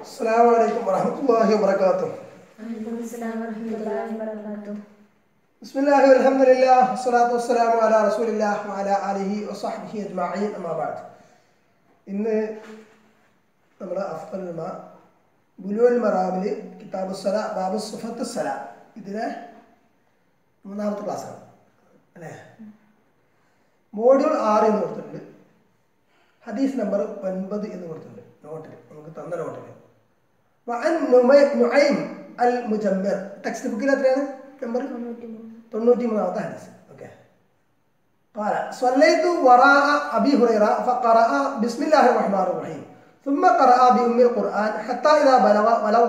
السلام عليكم ورحمة الله وبركاته وعليكم السلام ورحمة الله وبركاته بسم الله والحمد لله والصلاة والسلام على رسول الله وعلى آله وصحبه أجمعين أما بعد ഇന്ന് നമ്മൾ അഫ്തൽമ ബുലുവൽ മറാബില് കിതാബ് സല ബാബു സുഫത്ത് സല ഇതിലെ മൂന്നാമത്തെ ക്ലാസ്സാണ് അല്ലേ മോഡ്യൂൾ ആറ് എന്ന് കൊടുത്തിട്ടുണ്ട് ഹദീസ് നമ്പർ ഒൻപത് എന്ന് കൊടുത്തിട്ടുണ്ട് നോട്ടിൽ നമുക്ക് തന്ന നോട്ടിൽ വഅൻ നുമൈ- നുഐം അൽ മുജമ്മിർ ടെക്സ്റ്റ് ബുക്കിൽ എത്രയാണ് നമ്പർ തൊണ്ണൂറ്റി മൂന്നാമത്തെ ഹദീസ് ഓക്കെ قال صليت وراء أبي هريرة فقرأ بسم الله الرحمن الرحيم ثم قرأ بأم القرآن حتى إذا بلغ ولا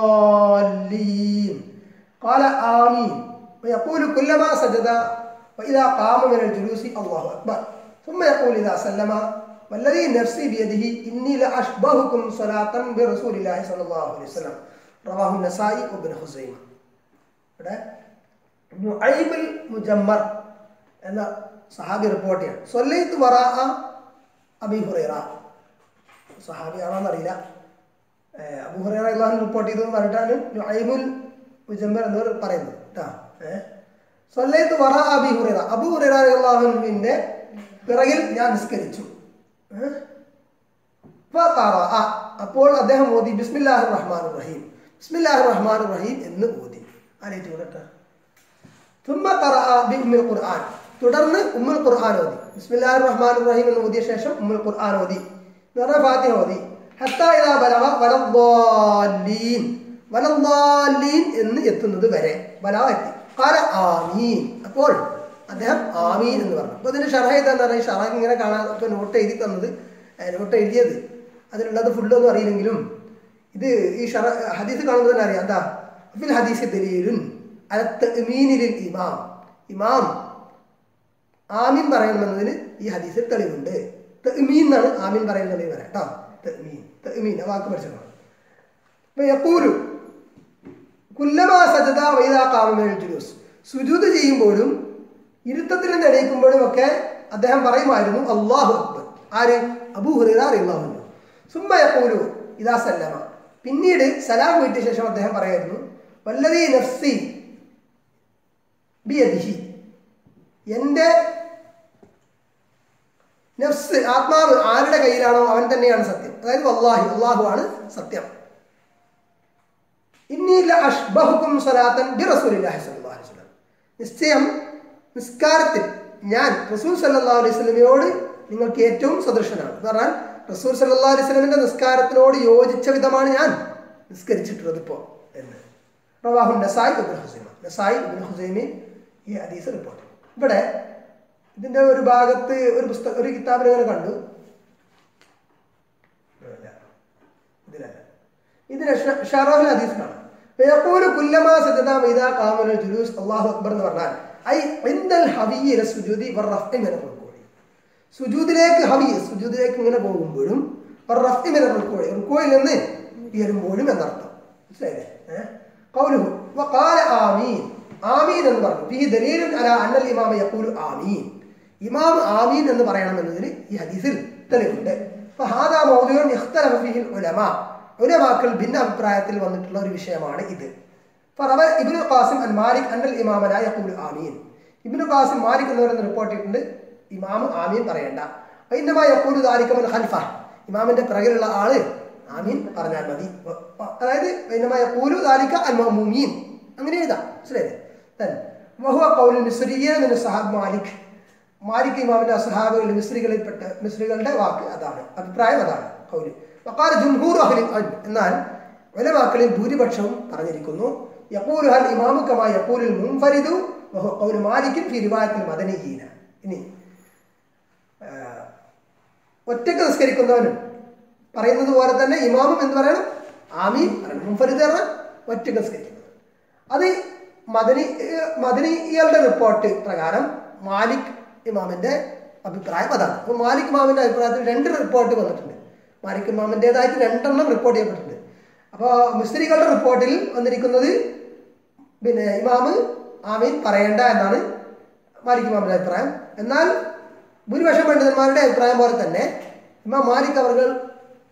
الضالين قال آمين ويقول كلما سجد وإذا قام من الجلوس الله أكبر ثم يقول إذا سلم والذي نفسي بيده إني لأشبهكم صلاة برسول الله صلى الله عليه وسلم رواه النسائي وابن خزيمة ഇവിടെ നുഐബുൽ മുജമ്മർ എന്ന സഹാബി റിപ്പോർട്ട് ചെയ്യാണ് സൊല്ലൈത്ത് വറ അബി ഹുറൈറ സഹാബിയാണോന്ന് അറിയില്ല ഏഹ് അബു ഹുറൈറ അള്ളാഹു റിപ്പോർട്ട് ചെയ്തു എന്ന് പറഞ്ഞിട്ടാണ് നുഐബുൽ മുജമ്മർ എന്നവർ പറയുന്നത് കേട്ടോ ഏഹ് സൊല്ലൈത്ത് വറ അബി ഹുറൈറ അബു ഹുറൈറ അള്ളാഹുവിൻ്റെ പിറകിൽ ഞാൻ നിസ്കരിച്ചു ഏഹ് ഫഖറഅ. അപ്പോൾ അദ്ദേഹം ഓതി ബിസ്മില്ലാഹിർ റഹ്മാൻ റഹീം ബിസ്മില്ലാഹിർ റഹ്മാൻ റഹീം എന്ന് ഓതി ആരേറ്റ് കൂടട്ടെ തുമ്മ ഖറഅ ബി ഉമ്മുൽ ഖുർആൻ തുടർന്ന് ഉമ്മുൽ ഖുർആൻ ഓതി ബിസ്മില്ലാഹിർ റഹ്മാൻ റഹീം എന്ന് ഓതിയ ശേഷം ഉമ്മുൽ ഖുർആൻ ഓതി നിറ ഫാത്തിഹ ഓതി ഹത്താ ഇദാ ബലഗ വലദ്ദാലീൻ വലദ്ദാലീൻ എന്ന് എത്തുന്നത് വരെ ബലഗ എത്തി ഖാല ആമീൻ അപ്പോൾ അദ്ദേഹം ആമീൻ എന്ന് പറഞ്ഞു അപ്പോൾ ഇതിന്റെ ഷറഹ എന്താ പറയുക ഷറഹ ഇങ്ങനെ കാണാൻ ഇപ്പോൾ നോട്ട് എഴുതി തന്നത് നോട്ട് എഴുതിയത് അതിലുള്ളത് ഫുള്ളൊന്നും അറിയില്ലെങ്കിലും ഇത് ഈ ഷറ ഹദീസ് കാണുമ്പോൾ തന്നെ അറിയാം എന്താ ഫിൽ ഹദീസ് ദലീലുൻ അല തഅ്മീനിൽ ഇമാം ഇമാം ആമീൻ പറയണമെന്നതിന് ഈ ഹദീസിൽ തെളിവുണ്ട് തഅ്മീൻ എന്നാണ് ആമീൻ പറയുന്നതിന് പറയാം കേട്ടോ തഅ്മീൻ തഅ്മീൻ ആ വാക്ക് പഠിച്ചോളാം അപ്പോൾ യഖൂലു കുല്ലമാ സജദ വൈദാ ഖാമ മിനൽ ജുലൂസ് സുജൂദ് ചെയ്യുമ്പോഴും ഇരുത്തത്തിൽ നിന്ന് എണീക്കുമ്പോഴും ഒക്കെ അദ്ദേഹം പറയുമായിരുന്നു അല്ലാഹു അക്ബർ ആര് അബൂ ഹുറൈറ റളിയല്ലാഹു അൻഹു സുമ്മ യഖൂലു ഇദാ സല്ലമ പിന്നീട് സലാം വീട്ടിയ ശേഷം അദ്ദേഹം പറയായിരുന്നു വല്ലതീ നഫ്സി ബിയദിഹി എൻ്റെ നഫ്സ് ആത്മാവ് ആരുടെ കയ്യിലാണോ അവൻ തന്നെയാണ് സത്യം അതായത് വല്ലാഹി അള്ളാഹു ആണ് സത്യം ഇന്നീല അഷ്ബഹുക്കും സ്വലാത്തൻ ബി റസൂലില്ലാഹി സ്വല്ലല്ലാഹു അലൈഹി വസല്ലം നിശ്ചയം നിസ്കാരത്തിൽ ഞാൻ റസൂൽ സല്ലല്ലാഹു അലൈഹി വസല്ലമയോട് നിങ്ങൾക്ക് ഏറ്റവും സദൃശനാണ് എന്ന് പറഞ്ഞാൽ റസൂൽ സല്ലല്ലാഹു അലൈഹി വസല്ലമിന്റെ നിസ്കാരത്തിനോട് യോജിച്ച വിധമാണ് ഞാൻ നിസ്കരിച്ചിട്ടുള്ളത് ഇപ്പോൾ എന്ന് റവാഹു നസായി ഇബ്നു ഹുസൈമ നസായി ഇബ്നു ഹുസൈമി ഈ ഹദീസ് റിപ്പോർട്ട് ഇവിടെ ഇതിന്റെ ഒരു ഭാഗത്ത് ഒരു പുസ്തകം ഒരു കിതാബിൽ ഇങ്ങനെ കണ്ടു ഇല്ല. ഇതിലല്ല ഇതിന് ഷ- ഷറഫുൽ ഹദീസ് കാണാം ഫയഖൂലു കുല്ലമാ സജദ വഇദാ ഖാമ മിനൽ ജുലൂസ് അല്ലാഹു അക്ബർ എന്ന് പറഞ്ഞാൽ ഐ ഇൻദൽ ഹവിയ്യ ഇല സുജൂദി വറഫ്ഇ മിനൽ റുകൂഇ സുജൂദിലേക്ക് ഹവിയ സുജൂദിലേക്ക് ഇങ്ങനെ പോകുമ്പോഴും വറഫ്ഇ മിനൽ റുകൂഇ റുകൂഇൽ നിന്ന് ഉയരുമ്പോഴും എന്നർത്ഥം മനസ്സിലായില്ലേ ഏഹ് ഖൗലുഹു വഖാല ആമീൻ ആമീൻ എന്ന് പറഞ്ഞു ഫീഹി ദലീലുൻ അലാ അന്നൽ ഇമാമ യഖൂലു ആമീൻ ഇമാം ആമീൻ എന്ന് പറയണമെന്നതിന് ഈ ഹദീസിൽ തെളിവുണ്ട് ഫഹാദാ മൗദൂഉൻ ഇഖ്തലഫ ഫീഹിൽ ഉലമാ ഉലമാക്കൾ ഭിന്ന അഭിപ്രായത്തിൽ വന്നിട്ടുള്ള ഒരു വിഷയമാണ് ഇത് ഫറവ ഇബ്നു ഖാസിം അൻ മാലിക് അന്നൽ ഇമാമ ലാ യഖൂലു ആമീൻ ഇബ്നു ഖാസിം മാലിക് എന്നിവരെന്ന് റിപ്പോർട്ട് ചെയ്തിട്ടുണ്ട് ഇമാം ആമീൻ പറയണ്ട ഇന്നമാ യഖൂലു ദാലിക മൻ ഖൽഫ ഇമാമിന്റെ പിറകിലുള്ള ആള് ആമീൻ പറഞ്ഞാൽ മതി വ- വ- അതായത് ഇന്നമാ യഖൂലു ദാലിക അൽ മഅ്മൂമീൻ അങ്ങനെ എഴുതാം മനസ്സിലായില്ലേ then വഹുവ ഖൗലുൽ മിസ്രിയ്യീന മിൻ സഹാബ് മാലിക് മാലിക് ഇമാമിന്റെ അസഹാബുകൾ മിസ്രികളിൽപ്പെട്ട മിസ്രികളുടെ വാക്ക് അതാണ് അഭിപ്രായം അതാണ് കൗല് വക്കാല ജുംഹൂർ അഹ്ലിൽ ഇൽം എന്നാൽ ഉലമാക്കളിൽ ഭൂരിപക്ഷവും പറഞ്ഞിരിക്കുന്നു യഖൂലു ഹൽ ഇമാമു കമാ യഖൂലുൽ മുൻഫരിദു വഹു ഖൗലു മാലിക്കിൻ ഫി റിവായത്തിൽ മദനിയീന ഇനി ആ, ഒറ്റക്ക് നിസ്കരിക്കുന്നവനും പറയുന്നത് പോലെ തന്നെ ഇമാമും എന്ന് പറയണം ആമീൻ പറയണം മുൻഫരിദ് പറഞ്ഞാൽ ഒറ്റക്ക് നിസ്കരിക്കുന്നത് അത് മദനി മദനികളുടെ റിപ്പോർട്ട് പ്രകാരം മാലിക് ഇമാമിന്റെ അഭിപ്രായം അതാണ് അപ്പോൾ മാലിക് ഇമാമിന്റെ അഭിപ്രായത്തിൽ രണ്ട് റിപ്പോർട്ട് വന്നിട്ടുണ്ട് മാലിക് ഇമാമിൻ്റെതായിട്ട് രണ്ടെണ്ണം റിപ്പോർട്ട് ചെയ്യപ്പെട്ടിട്ടുണ്ട് അപ്പോൾ മിസ്ത്രികളുടെ റിപ്പോർട്ടിൽ വന്നിരിക്കുന്നത് പിന്നെ ഇമാമ് ആമീൻ പറയേണ്ട എന്നാണ് മാലിക് ഇമാമിന്റെ അഭിപ്രായം എന്നാൽ ഭൂരിപക്ഷം പണ്ഡിതന്മാരുടെ അഭിപ്രായം പോലെ തന്നെ ഇമാം മാലിക് അവർ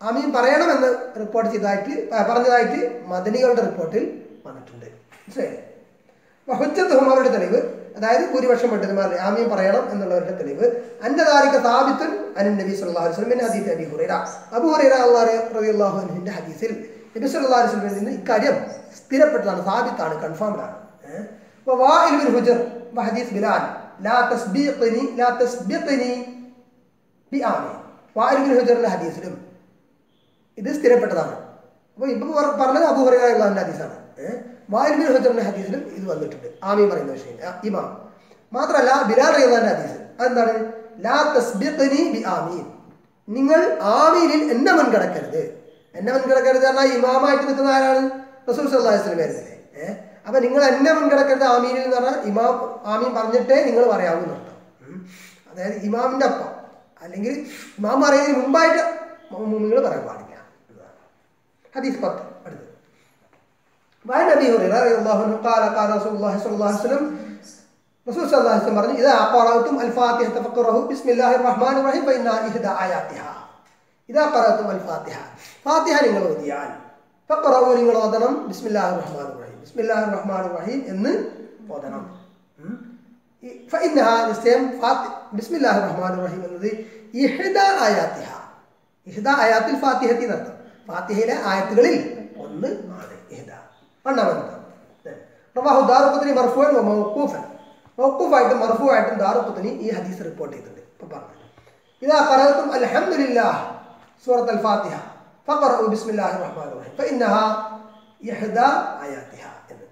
ആമീൻ പറയണമെന്ന് റിപ്പോർട്ട് ചെയ്തതായിട്ട് പ- പറഞ്ഞതായിട്ട് മദനികളുടെ റിപ്പോർട്ടിൽ വന്നിട്ടുണ്ട് മനസ്സിലായില്ലേ ഹുജ്ജത്തുഹും അവരുടെ തെളിവ് അതായത് ഭൂരിപക്ഷം പണ്ഡിതന്മാരുടെ ആമീൻ പറയണം എന്നുള്ളവരുടെ തെളിവ് അന്നദാരിക സാബിത്തുൻ അനൻ നബി സല്ലല്ലാഹു അലൈഹി വസല്ലം പിന്നെ ഹദീസ് അബി ഹുറൈറ അബൂ ഹുറൈറ അള്ളാഹു റളിയല്ലാഹു അൻഹുവിന്റെ ഹദീസിൽ നബി സല്ലല്ലാഹു അലൈഹി വസല്ലം നിന്ന് ഇക്കാര്യം സ്ഥിരപ്പെട്ടതാണ് സാബിത്താണ് കൺഫേംഡ് ആണ് ഏഹ്? അപ്പോൾ വാഇൽ ബിൻ ഹുജർ ഹദീസ് ബിലാൽ ലാ തസ്ബീഖനി ലാ തസ്ബിഖനി ബി ആമീൻ വാഇൽ ബിൻ ഹുജറിന്റെ ഹദീസിലും ഇത് സ്ഥിരപ്പെട്ടതാണ് അപ്പോൾ ഇപ്പൊ പറ- പറഞ്ഞത് അബൂഹറിയുള്ള ഹദീസാണ് ഏഹ് വായിൽ ബിൻ ഹുജറിന്റെ ഹദീസിലും ഇത് വന്നിട്ടുണ്ട് ആമീൻ പറയുന്ന വിഷയം ആ, ഇമാം മാത്രമല്ല ബിലാൽ റഹിയുള്ള ഹദീസ് അതെന്താണ് ലാ തസ്ബിഖനി ബി ആമീൻ നിങ്ങൾ ആമീനിൽ എന്നെ മുൻകടക്കരുത് എന്നെ മുൻകടക്കരുത് പറഞ്ഞാൽ ഇമാമായിട്ട് നിൽക്കുന്ന ആരാണ് റസൂൽ സല്ലല്ലാഹു അലൈഹി വസല്ലം വരുന്നില്ലേ ഏഹ് അപ്പൊ നിങ്ങൾ എന്നെ മുൻകടക്കരുത് ആമീനിൽ എന്ന് പറഞ്ഞാൽ ഇമാം ആമീൻ പറഞ്ഞിട്ടേ നിങ്ങൾ പറയാവൂ എന്നർത്ഥം ഉം. അതായത് ഇമാമിന്റെ അപ്പം അല്ലെങ്കിൽ ഇമാം പറയുന്നതിന് മുമ്പായിട്ട് നിങ്ങൾ പറയാൻ പാടില്ല എന്നതാണ് حديث പത്ത് അടുത്ത് وعن ابي هريره رضي الله عنه قال قال رسول الله صلى الله عليه وسلم റസൂൽ സല്ലല്ലാഹു അലൈഹി വസല്ലം പറഞ്ഞു ഇദാ ഖറഅതും അൽ ഫാത്തിഹ തഫക്കറഹു ബിസ്മില്ലാഹിർ റഹ്മാനിർ റഹീം ഫഇന്ന ഇഹ്ദ ആയാതിഹ ഇദാ ഖറഅതും അൽ ഫാത്തിഹ ഫാത്തിഹ നിങ്ങൾ ഓതിയാൽ ഫഖറഉ നിങ്ങൾ ഓതണം ബിസ്മില്ലാഹിർ റഹ്മാനിർ റഹീം ബിസ്മില്ലാഹിർ റഹ്മാനിർ റഹീം എന്ന് ഓതണം ഉം. ഈ- ഫഇന്നഹ നിശ്ചയം ഫാത്തി ബിസ്മില്ലാഹിർ റഹ്മാനിർ റഹീം എന്നത് ഇഹ്ദ ആയാതിഹ ഇഹ്ദ ആയാത്തിൽ ഫാത്തിഹത്തി എന്നർത്ഥം ഫാത്തിഹയിലെ ആയത്തുകളിൽ ഒന്ന് ആണ് ഇഹ്ദ ഒന്നാമത്തെ റവാഹു ദാറുഖുത്തിനി മർഫുവൻ വ മൗഖൂഫൻ മൗഖൂഫായിട്ടും മർഫുവായിട്ടും ദാറുഖുത്തിനി ഈ ഹദീസ് റിപ്പോർട്ട് ചെയ്തിട്ടുണ്ട് ഇപ്പൊ പറഞ്ഞു ഇതാ ഖറഅതും അൽഹംദുലില്ലാഹ് സൂറത്ത് അൽ ഫാത്തിഹ ഫഖറഉ ബിസ്മില്ലാഹിർ റഹ്മാനിർ റഹീം ഫഇന്നഹ ഇഹ്ദ ആയാതിഹ എന്ന്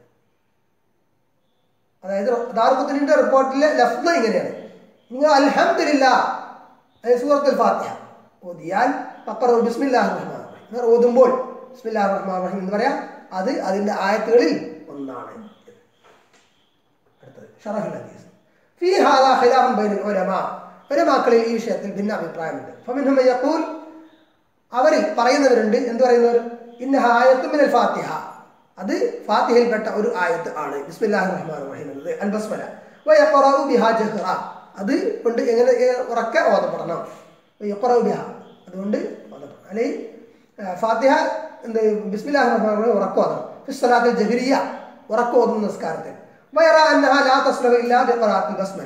അതായത് ദാറുഖുത്തിനിന്റെ റിപ്പോർട്ടിലെ ലഫ്ദ് ഇങ്ങനെയാണ് നിങ്ങൾ അൽഹംദുലില്ലാ അതായത് സൂറത്തുൽ ഫാത്തിഹ ഓതിയാൽ ഫഖറഉ ബിസ്മില്ലാഹിർ റഹ്മാനിർ റഹീം നിങ്ങൾ ഓതുമ്പോൾ ബിസ്മില്ലാഹിർ റഹ്മാനിർ റഹീം എന്ന് പറയാം അത് അതിന്റെ ആയത്തുകളിൽ ഒന്നാണ് അടുത്തത് ഷറഹുൽ ഹദീസ് ഫീ ഹാദാ ഖിലാഫുൻ ബൈനൽ ഉലമാ ഉലമാക്കളിൽ ഈ വിഷയത്തിൽ ഭിന്ന അഭിപ്രായമുണ്ട് ഫമിൻഹും മൻ യഖൂൽ അവരിൽ പറയുന്നവരുണ്ട് എന്ത് പറയുന്നവർ ഇന്ന ആയത്തും മിനൽ ഫാത്തിഹ അത് ഫാത്തിഹയിൽപ്പെട്ട ഒരു ആയത്ത് ആണ് ബിസ്മില്ലാഹിർ റഹ്മാനിർ റഹീം എന്നത് അൽ ബസ്മല വയഖറഉ ബിഹാ ജഹ്റ അത് കൊണ്ട് എങ്ങനെ ഏ, ഉറക്കെ ഓതപ്പെടണം വയഖറഉ ബിഹ അതുകൊണ്ട് ഓതപ്പെടണം അല്ലെങ്കിൽ ആ, ഫാത്തിഹ എന്ത് ബിസ്മില്ലാഹിർ റഹ്മാനിർ റഹീം ഉറക്കെ ഓതണം ഫിസ്സലാത്തിൽ ജഹ്രിയ ഉറക്കെ ഓതുന്ന നിസ്കാരത്തിൽ വയറ അന്നഹ ലാ തസ്ലഹു ഇല്ലാ ബിഖറാത്തിൽ ബസ്മല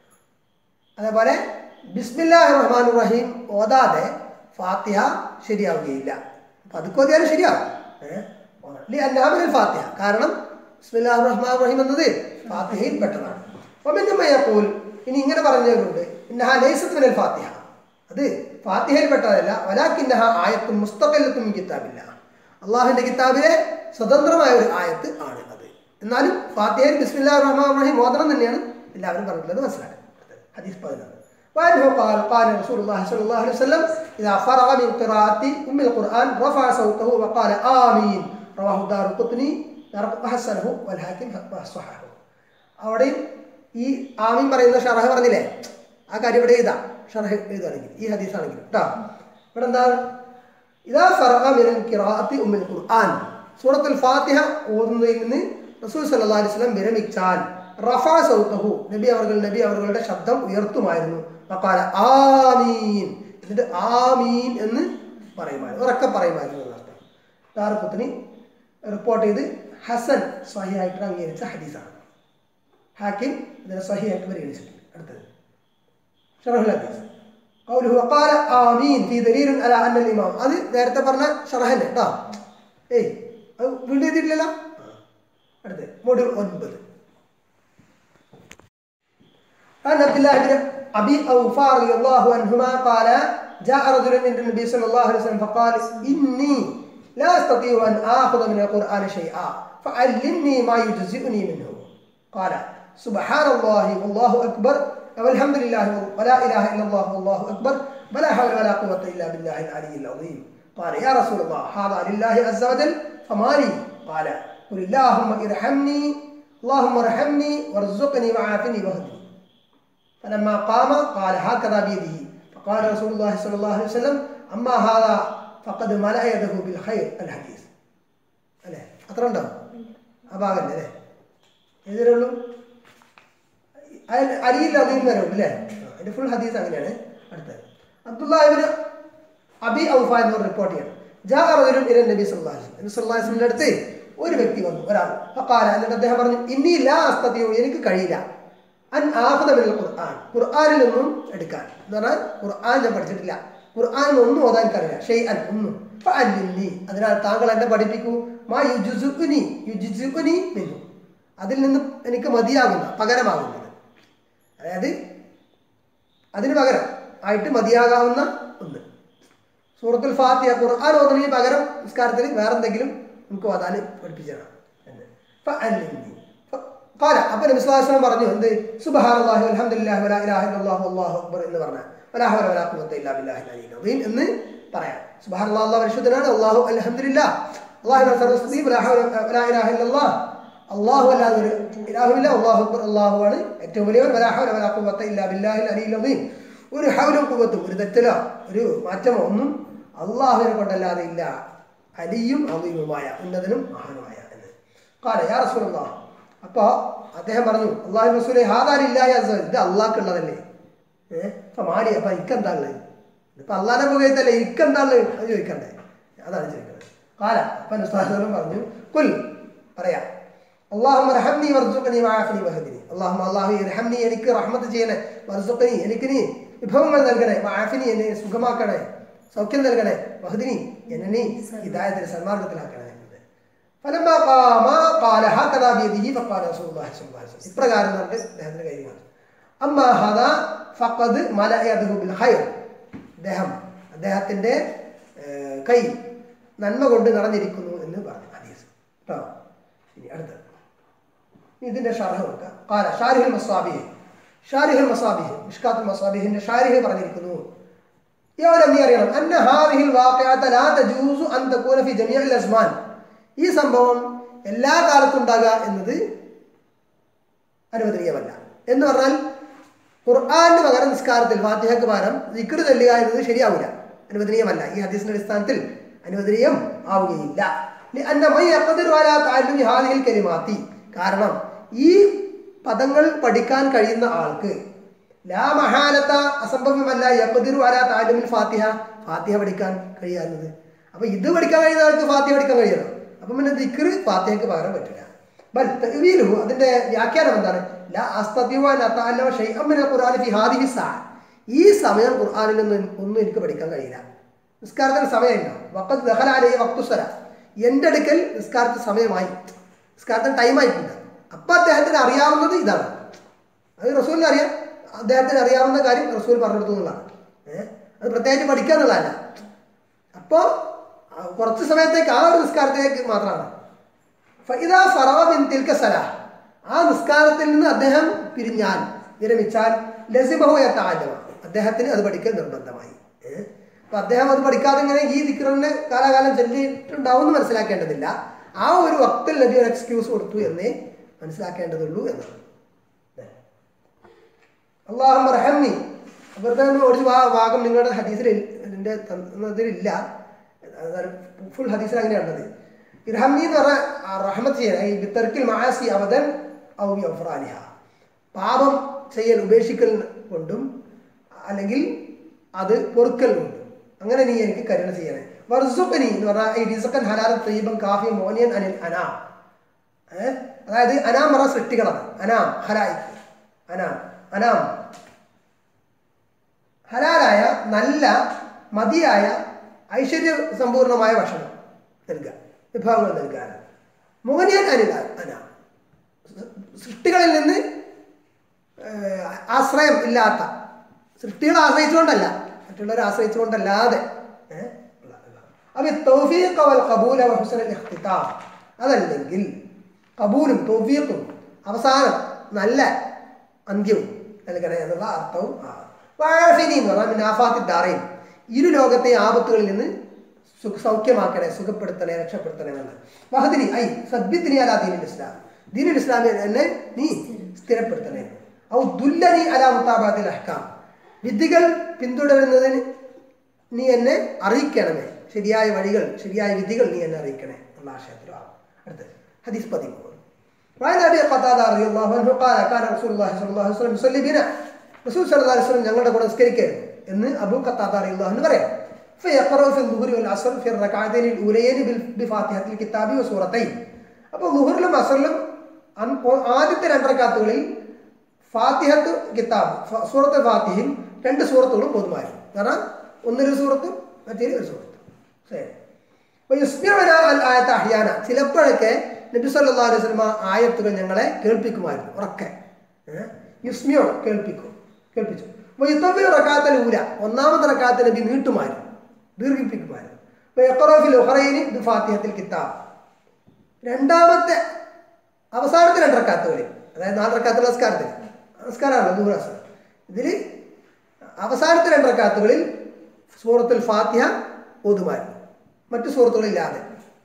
അതേപോലെ ബിസ്മില്ലാഹി റഹ്മാൻ റഹീം ഓതാതെ ഫാത്തിഹ ശരിയാവുകയില്ല അപ്പൊ അത് ഓതിയാലും ശരിയാവും ഏഹ് അന്നാമിനൽ ഫാത്തിഹ കാരണം ബിസ്മില്ലാഹി റഹ്മാൻ റഹീം എന്നത് ഫാത്തിഹയിൽ പെട്ടതാണ് ഒമിന്നമ്മയപ്പോൾ ഇനി ഇങ്ങനെ പറഞ്ഞവരുണ്ട് ഇന്നഹ ലൈസത്ത് മിനൽ ഫാത്തിഹ അത് ഫാത്തിഹയിൽ പെട്ടതല്ല വലാക്കിന്നഹ ആയത്തും മുസ്തഖല്ലത്തും ഈ കിതാബില്ല അള്ളാഹുവിന്റെ കിതാബിലെ സ്വതന്ത്രമായ ഒരു ആയത്ത് ആണ് അത് എന്നാലും ഫാത്തിഹയിൽ ബിസ്മില്ലാഹി റഹ്മാൻ റഹീം ഓതണം തന്നെയാണ് എല്ലാവരും പറഞ്ഞിട്ടുള്ളത് മനസ്സിലാക്കുന്നത് حديث قال وأنه قال قال رسول الله صلى الله عليه وسلم إذا فرغ من قراءة أم القرآن رفع صوته وقال آمين رواه الدار القطني وحسنه والحاكم وصححه അവിടെയും ഈ ആമീൻ പറയുന്ന ഷറഹ് പറഞ്ഞില്ലേ ആ കാര്യം ഇവിടെ എഴുതാം ഷറഹ് എഴുതുകയാണെങ്കിൽ ഈ ഹദീസ് ആണെങ്കിൽ കേട്ടോ ഇവിടെ എന്താ ഇതാ ഫറഹ മിനൽ ഖിറാഅത്തി ഉമ്മുൽ ഖുർആൻ സൂറത്തുൽ ഫാത്തിഹ ഓതുന്നതിൽ നിന്ന് റസൂൽ സല്ലല്ലാഹു അലൈഹി വസല്ലം വിരമിച്ചാൽ റഫ സൗത്തഹു നബി അവർ നബി അവരുടെ ശബ്ദം ഉയർത്തുമായിരുന്നു വഖാല ആമീൻ എന്നിട്ട് ആമീൻ എന്ന് പറയുമായിരുന്നു ഉറക്കെ പറയുമായിരുന്നു എന്നർത്ഥം ദാറുഖുത്നി റിപ്പോർട്ട് ചെയ്ത് ഹസൻ സ്വഹിയായിട്ട് അംഗീകരിച്ച ഹദീസാണ് ഹാക്കിം ഇതിനെ സ്വഹിയായിട്ട് പരിഗണിച്ചിട്ടുണ്ട് അടുത്തത് ഷറഹുൽ ഹദീസ് قوله وقال آمين في دليل على أن الإمام അത് നേരത്തെ പറഞ്ഞ ഷറഹന്നെ കേട്ടോ ഏയ് അത് വീണ്ടും എഴുതിയിട്ടില്ലല്ലോ അടുത്ത് മൊഡ്യൂൾ ഒൻപത് عن عبد الله بن أبي أوفى رضي الله عنهما قال جاء رجل عند النبي صلى الله عليه وسلم فقال إني لا أستطيع أن آخذ من القرآن شيئا فعلمني ما يجزئني منه قال سبحان الله والله أكبر والحمد لله ولا إله إلا الله والله أكبر ولا حول ولا قوة إلا بالله العلي العظيم قال يا رسول الله هذا لله عز وجل فما لي قال قل اللهم ارحمني اللهم ارحمني وارزقني وعافني واهدني فلما قام قال هكذا بيده فقال رسول الله صلى الله عليه وسلم أما هذا فقد ملأ يده بالخير الحديث അല്ലേ അത്ര ഉണ്ടോ ആ ഭാഗമല്ലേ അല്ലേ ഏതിലുള്ളൂ അലിയിൽ അലീം വരെ ഉള്ളൂ അല്ലേ അതിന്റെ ഫുൾ ഹദീസ് അങ്ങനെയാണ് അടുത്തത് അബ്ദുല്ലാഹിബിന് അബി ഔഫ എന്ന് റിപ്പോർട്ട് ചെയ്യണം ജാ റജുലുൻ ഇല നബി സല്ലല്ലാഹു അലൈഹി വസല്ലം നബി സല്ലല്ലാഹു അലൈഹി വസല്ലം അടുത്ത് ഒരു വ്യക്തി വന്നു ഒരാൾ ഫഖാല എന്നിട്ട് അദ്ദേഹം പറഞ്ഞു ഇന്നി ലാ അസ്തതിയു എനിക്ക് കഴിയില്ല അൻ ആഹദ മിനൽ ഖുർആൻ ഖുർആനിൽ നിന്നും എടുക്കാൻ എന്ന് പറഞ്ഞാൽ ഖുർആൻ ഞാൻ പഠിച്ചിട്ടില്ല ഖുർആനിൽ ഒന്നും ഓതാൻ എനിക്കറിയില്ല ഷെയ് അൻ ഒന്നും ഫഅല്ലിംനി അതിനാൽ താങ്കൾ എന്നെ പഠിപ്പിക്കൂ മാ യുജുസുനി യുജുസുനി മിന്നു അതിൽ നിന്നും എനിക്ക് മതിയാകുന്ന പകരമാകുന്നത് അതായത് അതിന് പകരം ആയിട്ട് മതിയാകാവുന്ന ഒന്ന് സൂറത്തുൽ ഫാത്തിഹ ഖുർആൻ ഓതുന്നതിന് പകരം നിസ്കാരത്തിൽ വേറെ എന്തെങ്കിലും നമുക്ക് ഓതാൻ പഠിപ്പിച്ചതാണ് എന്ന് ഫഅല്ലിംനി ഫ- ഖാല അപ്പോൾ നബി സ്വല്ലല്ലാഹു അലൈഹി വസല്ലം പറഞ്ഞു എന്ത് സുബ്ഹാനല്ലാഹി വൽഹംദുലില്ലാഹി വലാ ഇലാഹ ഇല്ലല്ലാഹു വല്ലാഹു അക്ബർ എന്ന് പറഞ്ഞാൽ വലാ ഹൗല വലാ ഖുവത ഇല്ലാ ബില്ലാഹിൽ അലിയിൽ അദീം എന്ന് പറയാം സുബ്ഹാനല്ലാഹ് അല്ലാഹു പരിശുദ്ധനാണ് അല്ലാഹു അൽഹംദുലില്ലാ അല്ലാഹു സർവസ്തുതി വലാ ഹൗല വലാ ഇലാഹ ഇല്ലല്ലാഹ് അല്ലാഹു അല്ലാതെ ഒരു ഇലാഹുമില്ല അല്ലാഹു അക്ബർ അല്ലാഹു ആണ് ഏറ്റവും വലിയവൻ വലാ ഹൗല വലാ ഖുവത ഇല്ലാ ബില്ലാഹിൽ അലിയിൽ അദീം ഒരു ഹൗലും കുവത്തും ഒരു തെറ്റലോ ഒരു മാറ്റമോ ഒന്നും അള്ളാഹുവിനെ കൊണ്ടല്ലാതെ ഇല്ല അലിയും അലീമുമായ ഉന്നതനും മഹാനുമായ എന്ന് കാല യാ റസൂലുള്ള അപ്പോൾ അദ്ദേഹം പറഞ്ഞു അള്ളാഹു റസൂലെ ഹാദാലില്ല ഇത് അള്ളാഹ്ക്കുള്ളതല്ലേ ഏഹ് അപ്പൊ മാടി അപ്പൊ ഇക്കെന്താ ഉള്ളത് ഇപ്പൊ അള്ളാഹിനെ പുകയത്തല്ലേ ഇക്കെന്താ ഉള്ളത് അത് ചോദിക്കണ്ടേ അതാണ് ചോദിക്കുന്നത് കാല അപ്പൊ നുസ്താഹം പറഞ്ഞു കുൽ പറയാം അള്ളാഹുമ്മ റഹംനി വർസുഖനി വആഫിനി വഹദിനി അള്ളാഹുമ്മ അള്ളാഹു റഹംനി എനിക്ക് റഹ്മത്ത് ചെയ്യണേ വർസുഖനി എനിക്ക് നീ വിഭവങ്ങൾ നൽകണേ വആഫിനി എന്നെ സുഖമാക്കണേ സൗഖ്യം നൽകണേ വഹദിനി എന്നെ നീ ഹിദായത്തിന് സന്മാർഗത്തിലാക്കണേ എന്നത് ഫലമ്മ ഖാമ ഖാല ഹകദാ ബിയദിഹി ഫഖാല റസൂലുള്ളാഹി സ്വല്ലല്ലാഹു അലൈഹി വസല്ലം ഇപ്രകാരം പറഞ്ഞിട്ട് അദ്ദേഹത്തിന്റെ കൈ കാണിച്ചു അമ്മ ഹദ ഫഖദ് മലയദഹു ബിൽ ഖൈർ അദ്ദേഹം അദ്ദേഹത്തിന്റെ ഏഹ്, കൈ നന്മ കൊണ്ട് നിറഞ്ഞിരിക്കുന്നു എന്ന് പറഞ്ഞു ഹദീസ് കേട്ടോ ഇനി അടുത്തത് ഇതിന്റെ ഷർഹ് നോക്കുക കാല ഷാരിഹുൽ മസാബിഹ് ഷാരിഹുൽ മസാബിഹ് മിഷ്കാത്തുൽ മസാബിഹിന്റെ ഷാരിഹ് പറഞ്ഞിരിക്കുന്നു ഇയാളെ നീ അറിയണം അന്ന ഹാദിഹിൽ വാഖിഅത ലാ തജൂസു അൻ തകൂന ഫി ജമീഇൽ അസ്മാൻ ഈ സംഭവം എല്ലാ കാലത്തും ഉണ്ടാകുക എന്നത് അനുവദനീയമല്ല എന്ന് പറഞ്ഞാൽ ഖുർആാന് പകരം നിസ്കാരത്തിൽ ഫാത്തിഹക്ക് പകരം ദിക്ർ ചെല്ലുക എന്നത് ശരിയാവില്ല അനുവദനീയമല്ല ഈ ഹദീസിന്റെ അടിസ്ഥാനത്തിൽ അനുവദനീയം ആവുകയില്ല لأن من يقدر على تعلم هذه الكلمات കാരണം ഈ പദങ്ങൾ പഠിക്കാൻ കഴിയുന്ന ആൾക്ക് ലാ മഹാലത്ത അസംഭവ്യമല്ല യഖദിറു അലാ താലുമിൽ ഫാത്തിഹ ഫാത്തിഹ പഠിക്കാൻ കഴിയാവുന്നത് അപ്പൊ ഇത് പഠിക്കാൻ കഴിയുന്ന ആൾക്ക് ഫാത്തിഹ പഠിക്കാൻ കഴിയണം അപ്പൊ പിന്നെ ദിക്ർ ഫാത്തിഹക്ക് പകരം പറ്റില്ല ബൽ തഅ്വീലുഹു അതിന്റെ വ്യാഖ്യാനം എന്താണ് ലാ അസ്തതിഉ അൻ അതഅല്ലമ ശൈഅൻ മിനൽ ഖുർആനി ഫി ഹാദിഹി സാ ഈ സമയം ഖുർആനിൽ നിന്ന് ഒന്നും എനിക്ക് പഠിക്കാൻ കഴിയില്ല നിസ്കാരത്തിന് സമയമില്ല വഖത്ത് ദഖല അലൈഹി വഖ്തുസല എൻ്റെ അടുക്കൽ നിസ്കാരത്തിന് സമയമായി നിസ്കാരത്തിന് ടൈം ആയിട്ടുണ്ട് അപ്പൊ അദ്ദേഹത്തിന് അറിയാവുന്നത് ഇതാണ് അത് റസൂലിന് അറിയാം അദ്ദേഹത്തിന് അറിയാവുന്ന കാര്യം റസൂൽ പറഞ്ഞെടുത്തു എന്നുള്ളതാണ് ഏഹ് അത് പ്രത്യേകിച്ച് പഠിക്കുക എന്നുള്ളതല്ല അപ്പോൾ കുറച്ച് സമയത്തേക്ക് ആ ഒരു നിസ്കാരത്തിലേക്ക് മാത്രമാണ് ഫൈദാ ഫറവ മിൻ തിൽക സലാഹ് ആ നിസ്കാരത്തിൽ നിന്ന് അദ്ദേഹം പിരിഞ്ഞാൽ വിരമിച്ചാൽ ലസിബഹുയ താജമ അദ്ദേഹത്തിന് അത് പഠിക്കൽ നിർബന്ധമായി ഏഹ്? അപ്പൊ അദ്ദേഹം അത് പഠിക്കാതെ ഇങ്ങനെ ഈ ദിക്റിനെ കാലാകാലം ചൊല്ലിയിട്ടുണ്ടാവും എന്ന് മനസ്സിലാക്കേണ്ടതില്ല ആ ഒരു വക്തിൽ നബി ഒരു എക്സ്ക്യൂസ് കൊടുത്തു എന്നേ മനസ്സിലാക്കേണ്ടതുള്ളൂ എന്നാണ് അള്ളാഹു റഹമ്മി വെറുതെ ഒന്ന് ഒരു ഭാ- ഭാഗം നിങ്ങളുടെ ഹദീസിൽ ഇതിന്റെ തന്നതിലില്ല ഫുൾ ഹദീസിൽ അങ്ങനെയാണത് ഇർഹമ്മി എന്ന് പറഞ്ഞാൽ റഹ്മത്ത് ചെയ്യാൻ ഈ ബിത്തർക്കിൽ മാസി അവതൻ ഔ അഫ്രാനിഹ പാപം ചെയ്യൽ ഉപേക്ഷിക്കൽ കൊണ്ടും അല്ലെങ്കിൽ അത് പൊറുക്കൽ കൊണ്ടും അങ്ങനെ നീ എനിക്ക് കരുണ ചെയ്യണേ വർസുഖനി എന്ന് പറഞ്ഞാൽ ഈ റിസക്കൻ ഹലാൽ തയ്യബൻ കാഫി മോനിയൻ അനിൽ അനാം ഏഹ്? അതായത് അനാം പറഞ്ഞ സൃഷ്ടികളാണ് അനാം ഹലായി അനാം അനാം ഹലാലായ നല്ല മതിയായ ഐശ്വര്യ സമ്പൂർണമായ ഭക്ഷണം നൽകുക വിഭവങ്ങൾ നൽകാനാണ് മോനിയൻ അനിൽ അനാം സൃഷ്ടികളിൽ നിന്ന് ഏഹ്, ആശ്രയം ഇല്ലാത്ത സൃഷ്ടികളെ ആശ്രയിച്ചുകൊണ്ടല്ല മറ്റുള്ളവരെ ആശ്രയിച്ചുകൊണ്ടല്ലാതെ ഏഹ്, ഉള്ള വിഭാഗം. അപ്പൊ ഈ തൗഫീഖ് വൽ ഖബൂല വ ഹുസ്നുൽ ഇഖ്തിതാം അതല്ലെങ്കിൽ കബൂലും തൗഫീഖും അവസാനം നല്ല അന്ത്യവും നൽകണേ എന്നുള്ള അർത്ഥവും ആ വാഫിനി എന്ന് പറഞ്ഞാൽ മിനാഫാത്തി ദാറയും ഇരു ലോകത്തെ ആപത്തുകളിൽ നിന്ന് സുഖ സൗഖ്യമാക്കണേ സുഖപ്പെടുത്തണേ രക്ഷപ്പെടുത്തണേ എന്നാണ് വഹദിനി ഐ സദ്ബിത്തിനി അലാ ദീനുൽ ഇസ്ലാം ദീനുൽ ഇസ്ലാമിൽ എന്നെ നീ സ്ഥിരപ്പെടുത്തണേ ഔ ദുല്ലനി അലാ മുത്താബാദിൽ അഹ്കാം വിധികൾ പിന്തുടരുന്നതിന് നീ എന്നെ അറിയിക്കണമേ ശരിയായ വഴികൾ ശരിയായ വിധികൾ നീ എന്നെ അറിയിക്കണേ എന്ന ആശയത്തിലാണ് അടുത്ത് ഹദീസ് പതിമൂന്ന് وعن ابي قتاده رضي الله عنه قال كان رسول الله صلى الله عليه وسلم يصلي بنا റസൂൽ സല്ലല്ലാഹു അലൈഹി വസല്ലം ഞങ്ങളുടെ കൂടെ നിസ്കരിക്കായിരുന്നു എന്ന് അബൂ ഖത്താദ റളിയല്ലാഹു അൻഹു പറയാം فيقرأ في الظهر والعصر في الركعتين الأوليين بال- بفاتحة الكتاب وسورتين അപ്പോൾ ലുഹറിലും അസറിലും അൻ- ആദ്യത്തെ രണ്ട് റക്കാത്തുകളിൽ ഫാത്തിഹത്ത് കിതാബ് ഫ- സൂറത്ത് ഫാത്തിഹയും രണ്ട് സൂറത്തുകളും പൊതുമായിരുന്നു കാരണം ഒന്നൊരു സൂറത്തും മറ്റേ ഒരു സൂറത്തും ശരി അപ്പോൾ യുസ്മിഅന അൽ ആയത്ത് അഹ്യാന ചിലപ്പോഴൊക്കെ നബി സല്ലല്ലാഹു അലൈഹി വസല്ലമ ആയത്തുകൾ ഞങ്ങളെ കേൾപ്പിക്കുമായിരുന്നു ഉറക്കെ ഏഹ്? യുസ്മിയോ കേൾപ്പിക്കും കേൾപ്പിച്ചു അപ്പോൾ യുദ്ധത്തിൽ റക്കാത്തൽ ഊല ഒന്നാമത്തെ റക്കാത്ത് നബി നീട്ടുമായിരുന്നു ദീർഘിപ്പിക്കുമായിരുന്നു അപ്പോൾ യഖറഫിൽ ഉഹറൈനി ഇത് ഫാത്തിഹത്തിൽ കിതാബ് രണ്ടാമത്തെ അവസാനത്തെ രണ്ട് റക്കാത്തുകളിൽ അതായത് നാല് റക്കാത്തുള്ള നമസ്കാരത്തിൽ നമസ്കാരമാണല്ലോ ദൂരാസം ഇതിൽ അവസാനത്തെ രണ്ട് റക്കാത്തുകളിൽ സൂറത്തുൽ ഫാത്തിഹ ഓതുമായിരുന്നു മറ്റു സൂറത്തുകളില്ലാതെ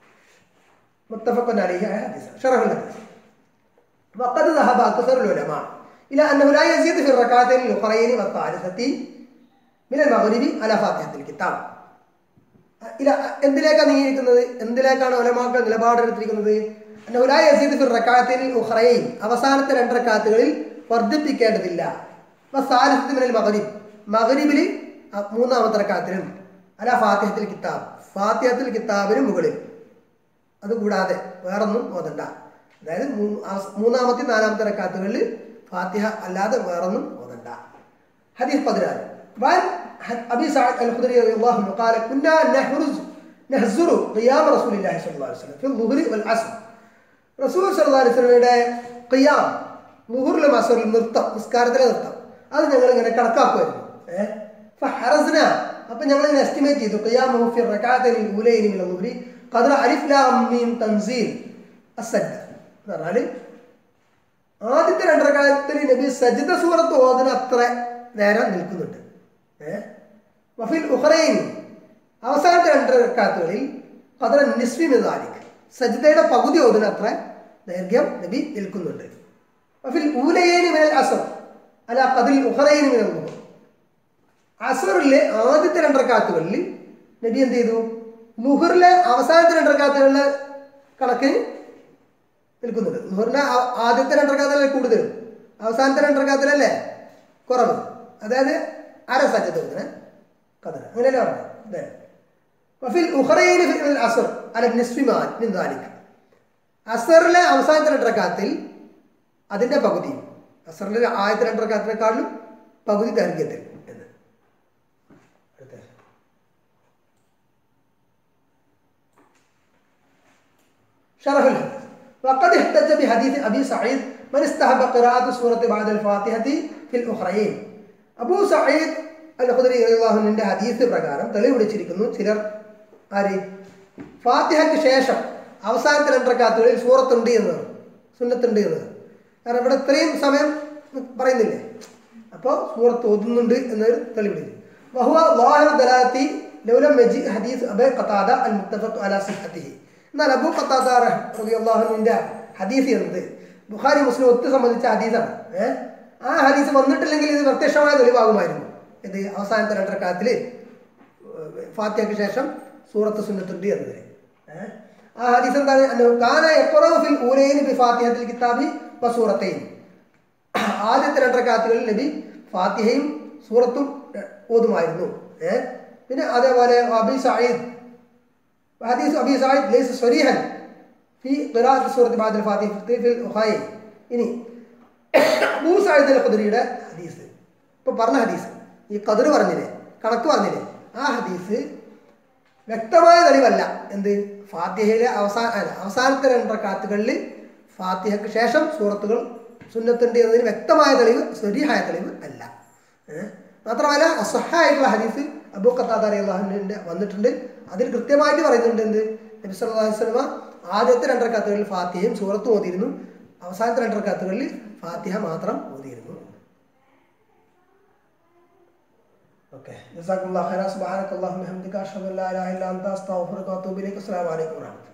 മുത്തഫഖൻ അലൈഹി ആയ ഹദീസാണ് ഷറഹുൽ ഹദീസ് وقد ذهب أكثر العلماء إلى أنه لا يزيد في الركعتين الأخرين والثالثة من المغرب على فاتحة الكتاب ഇല്ല എന്തിലേക്കാണ് നീങ്ങിയിരിക്കുന്നത് എന്തിലേക്കാണ് ഒലമാക്കൾ നിലപാടെടുത്തിരിക്കുന്നത് അന്നഹു ലാ യസീദ് ഫിർ റക്കാത്തിൽ ഉഖറയൈൻ അവസാനത്തെ രണ്ട് റക്കാത്തുകളിൽ വർദ്ധിപ്പിക്കേണ്ടതില്ല സാലിസത്ത് മിനൽ മഗ്രിബ് മഗ്രിബിൽ മൂന്നാമത്തെ റക്കാത്തിലും അല ഫാത്തിഹത്തിൽ കിതാബ് ഫാത്തിഹത്തിൽ കിതാബിന് മുകളിൽ അതുകൂടാതെ വേറൊന്നും ഓതണ്ട അതായത് മൂ- അവസ്- മൂന്നാമത്തെ നാലാമത്തെ റക്കാത്തുകളിൽ ഫാത്തിഹ അല്ലാതെ വേറൊന്നും ഓതണ്ട حديث قدران وعن ابي سعيد الخدري رضي الله عنه قال كنا نحرز نهزر قيام رسول الله صلى الله عليه وسلم في الظهر والعصر റസൂൽ സല്ലല്ലാഹു അലൈഹി വസല്ലമയുടെ ഖിയാം ളുഹുറിലും അസറിലും നൃത്തം നിസ്കാരത്തിലെ നൃത്തം അത് ഞങ്ങൾ ഇങ്ങനെ കണക്കാക്കുമായിരുന്നു ഏഹ് ഫഹറസ്ന അപ്പോൾ ഞങ്ങൾ ഇങ്ങനെ എസ്റ്റിമേറ്റ് ചെയ്തു ഖിയാമുഹു ഫി റകഅതൈനി ഊലൈനി മിനൽ ളുഹ്രി ഖദ്റ അലിഫ് ലാം മീം തൻസീൽ അസ്സജ്ദ എന്ന് പറഞ്ഞാൽ ആദ്യത്തെ രണ്ടരക്കാലത്തിൽ നബി സജിദ സൂറത്ത് ഓതിന് അത്ര നേരം നിൽക്കുന്നുണ്ട് ഏഹ് വഫിൽ ഉഹ്റൈൻ അവസാനത്തെ രണ്ടരക്കാത്തുകളിൽ പതറ നിസ്വി മിതാലിക് സജിദയുടെ പകുതി ഓതിന് അത്ര ദൈർഘ്യം നബി നിൽക്കുന്നുണ്ട് വഫിൽ ഊലയേനി മിനൽ അസർ അല കതിൽ ഉഹ്റൈനി മിനൽ ളുഹർ അസറിലെ ആദ്യത്തെ രണ്ടരക്കാത്തുകളിൽ നബി എന്ത് ചെയ്തു ലുഹറിലെ അവസാനത്തെ രണ്ടരക്കാത്തുകളിലെ കണക്കിന് നിൽക്കുന്നുണ്ട് ലുഹറിന്റെ ആ- ആദ്യത്തെ രണ്ടരക്കാത്തല്ലേ കൂടുതൽ അവസാനത്തെ രണ്ടരക്കാത്തിലല്ലേ കുറവ് അതായത് അര സജ്ജത്ത് കൊടുക്കണേ കഥ അങ്ങനെയല്ലേ പറഞ്ഞത് അതെ വഫിൽ ഉഖറൈനി ഫിൽ അസർ അല നിസ്ഫി മാൻ മിൻ ദാലിക് അസറിലെ അവസാനത്തെ രണ്ടരക്കാത്തിൽ അതിന്റെ പകുതി അസറിലെ ആദ്യത്തെ രണ്ടരക്കാത്തിനേക്കാളും പകുതി ദൈർഘ്യത്തിൽ എന്ന് അടുത്ത شرح الحديث وقد احتج بحديث أبي سعيد من استحب قراءة سورة بعد الفاتحة في الأخرين അബൂ സഈദ് അൽ ഖുദരി റളിയല്ലാഹുവിന്റെ ഹദീസ് പ്രകാരം തെളിവ് പിടിച്ചിരിക്കുന്നു ചിലർ ആര് ഫാത്തിഹയ്ക്ക് ശേഷം അവസാനത്തെ രണ്ടരക്കാത്തുകളിൽ സൂറത്തുണ്ട് എന്നത് സുന്നത്തുണ്ട് എന്നത് കാരണം ഇവിടെ ഇത്രയും സമയം പറയുന്നില്ലേ അപ്പോൾ സൂറത്ത് ഓതുന്നുണ്ട് എന്നൊരു തെളിവ് പിടിച്ചു വഹുവ ലാഹിർ ദലാത്തി ലൗലം മജി ഹദീസ് അബേ ഖതാദ അൽ മുത്തഫഖ് അലാ സിഹത്തിഹി എന്നാൽ അബൂ ഖത്താദ റളിയല്ലാഹുവിന്റെ ഹദീസ് എന്നത് ബുഖാരി മുസ്ലിം ഒത്തു സംബന്ധിച്ച ഹദീസാണ് ഏഹ് ആ ഹദീസ് വന്നിട്ടില്ലെങ്കിൽ ഇത് പ്രത്യക്ഷമായ തെളിവാകുമായിരുന്നു ഇത് അവസാനത്തെ രണ്ടരക്കാലത്തിൽ ഫാത്തിഹയ്ക്ക് ശേഷം സൂറത്ത് സുന്നത്തുണ്ട് എന്നതിന് ഏഹ് ആ ഹദീസ് എന്താണ് അന്നഹു കാന യഖറഉ ഫിൽ ഊലൈനി ബി ഫാത്തിഹത്തിൽ കിതാബി വ സൂറത്തൈൻ ആദ്യത്തെ രണ്ടരക്കാത്തുകളിൽ നബി ഫാത്തിഹയും സൂറത്തും ഏഹ്, ഓതുമായിരുന്നു ഏഹ് പിന്നെ അതേപോലെ അബി സഈദ് حديث أبي سعيد ليس صريحا في قراءة سورة بعد الفاتحة في الأخاي ഇനി അബൂ സയ്യിദ് അൽ ഖുദരിയുടെ ഹദീസ് ഇപ്പോൾ പറഞ്ഞ ഹദീസ് ഈ ഖദർ പറഞ്ഞില്ലേ കണക്ക് പറഞ്ഞില്ലേ ആ ഹദീസ് വ്യക്തമായ തെളിവല്ല എന്ത് ഫാത്തിഹയിലെ അവസാന അല്ല, അവസാനത്തെ രണ്ടരക്കാത്തുകളിൽ ഫാത്തിഹയ്ക്ക് ശേഷം സൂറത്തുകൾ സുന്നത്തുണ്ട് എന്നതിന് വ്യക്തമായ തെളിവ് സ്വരീഹായ തെളിവ് അല്ല ഏഹ്? മാത്രമല്ല അസഹായിട്ടുള്ള ഹദീസ് അബൂ ഖത്താദ അള്ളാഹുവിൻ്റെ വന്നിട്ടുണ്ട് അതിൽ കൃത്യമായിട്ട് പറയുന്നുണ്ട് എന്ത് നബി സല്ലല്ലാഹു അലൈഹി വസല്ലമ ആദ്യത്തെ രണ്ടരക്കാത്തുകളിൽ ഫാത്തിഹയും സൂറത്തും ഓതിയിരുന്നു അവസാനത്തെ രണ്ടരക്കാത്തുകളിൽ ഫാത്തിഹ മാത്രം ഓതിയിരുന്നു ഓക്കെ ജസാക്കുല്ലാഹ് ഖൈറ സുബ്ഹാനക്കല്ലാഹുമ്മ ഹംദിക അഷ്ഹദു അൻ ലാ ഇലാഹ ഇല്ല അൻത അസ്തഗ്ഫിറുക വഅതൂബു ഇലൈക അസ്സലാമു അലൈക്കും വറഹ്മത്തുള്ളാഹി